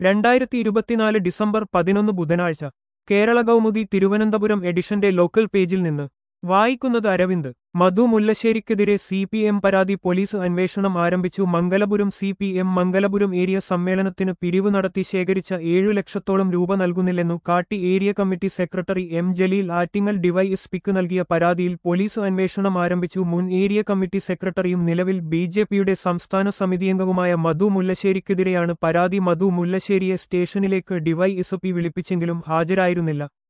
രണ്ടായിരത്തി ഇരുപത്തിനാല് ഡിസംബർ പതിനൊന്ന് ബുധനാഴ്ച കേരള കൗമുദി തിരുവനന്തപുരം എഡിഷന്റെ ലോക്കൽ പേജിൽ നിന്ന് വായിക്കുന്നത് അരവിന്ദ് മധു മുല്ലശ്ശേരിക്കെതിരെ സി പി എം പരാതി പോലീസ് അന്വേഷണം ആരംഭിച്ചു Mangalapuram C P M Mangalapuram area സമ്മേളനത്തിന് പിരിവ് നടത്തി ശേഖരിച്ച ഏഴു ലക്ഷത്തോളം രൂപ നൽകുന്നില്ലെന്നു കാട്ടി area committee secretary M Jaleel Attingal ഡിവൈഎസ്പിക്ക് നൽകിയ പരാതിയിൽ പോലീസ് അന്വേഷണം ആരംഭിച്ചു മുൻ ഏരിയ കമ്മിറ്റി സെക്രട്ടറിയും നിലവിൽ ബി ജെ പിയുടെ സംസ്ഥാന സമിതിയംഗവുമായ മധു മുല്ലശ്ശേരിക്കെതിരെയാണ് പരാതി മധു മുല്ലശ്ശേരിയെ സ്റ്റേഷനിലേക്ക് ഡിവൈഎസ്പി വിളിപ്പിച്ചെങ്കിലും ഹാജരായിരുന്നില്ല